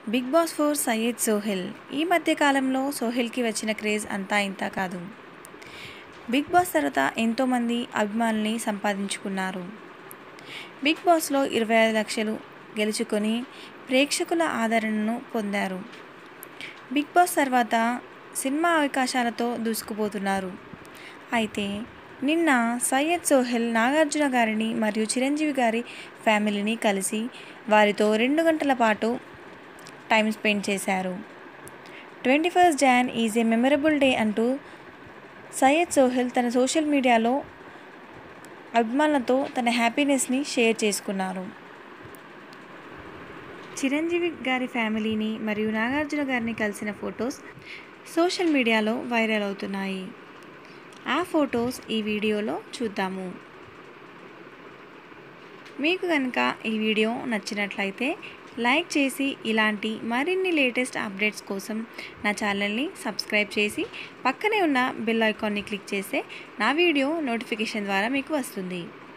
big Boss four Syed Sohel ఈ మధ్య కాలంలో సోహెల్కి వచ్చిన క్రేజ్ అంతా ఇంతా కాదు బిగ్ బాస్ తర్వాత ఎంతోమంది అభిమానుల్ని సంపాదించుకున్నారు బిగ్ బాస్లో ఇరవై ఐదు లక్షలు గెలుచుకొని ప్రేక్షకుల ఆదరణను పొందారు బిగ్ బాస్ తర్వాత సినిమా అవకాశాలతో దూసుకుపోతున్నారు అయితే నిన్న సయ్యద్ సోహెల్ నాగార్జున గారిని మరియు చిరంజీవి గారి ఫ్యామిలీని కలిసి వారితో రెండు గంటల పాటు టైం స్పెండ్ చేశారు twenty first Jan is a memorable day అంటూ సయ్యద్ సోహెల్ తన సోషల్ మీడియాలో అభిమానులతో తన హ్యాపీనెస్ని షేర్ చేసుకున్నారు చిరంజీవి గారి ఫ్యామిలీని మరియు నాగార్జున గారిని కలిసిన ఫొటోస్ సోషల్ మీడియాలో వైరల్ అవుతున్నాయి ఆ ఫొటోస్ ఈ వీడియోలో చూద్దాము మీకు కనుక ఈ వీడియో నచ్చినట్లయితే లైక్ చేసి ఇలాంటి మరిన్ని లేటెస్ట్ అప్డేట్స్ కోసం నా ఛానల్ని సబ్స్క్రైబ్ చేసి పక్కనే ఉన్న బెల్ ఐకాన్ని క్లిక్ చేస్తే నా వీడియో నోటిఫికేషన్ ద్వారా మీకు వస్తుంది